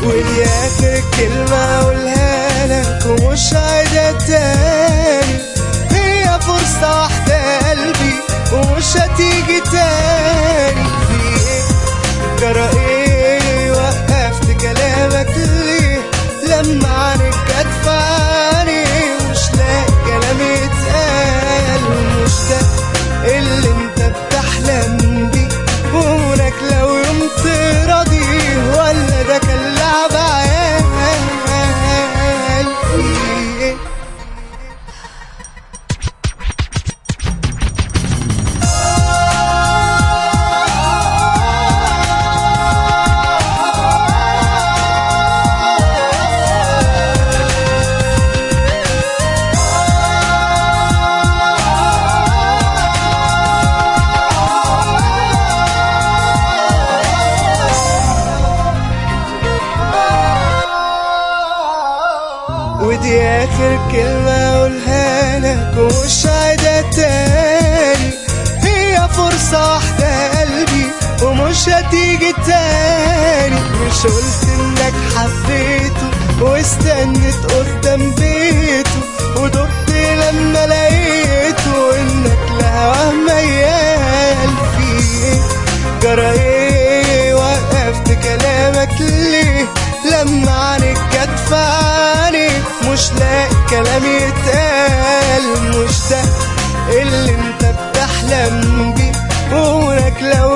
ودي اخر كلمة اقولها لك ومش عايدة تاني هي فرصة واحدة قلبي ومش هتيجي تاني في ايه جرى ايه وقفت كلامك ليه لما عنك ادفعني مش لاقي كلام يتقال مش ده اللي انت بتحلم بيه ومنك لو يوم تراضي ولا ده كان لعب عيال في ايه ودي اخر كلمة اقولها لك ومش عايدة تاني هي فرصة واحدة قلبي ومش هتيجي تاني مش قلت انك حبيته واستنت قدام بيته ودقت لما لقيته انك لهواه ميال فيه جرى ايه وقفت كلامك ليه لما عنك كتفاني مش لاقي كلام يتقال مش ده اللي انت بتحلم بيه ومنك لو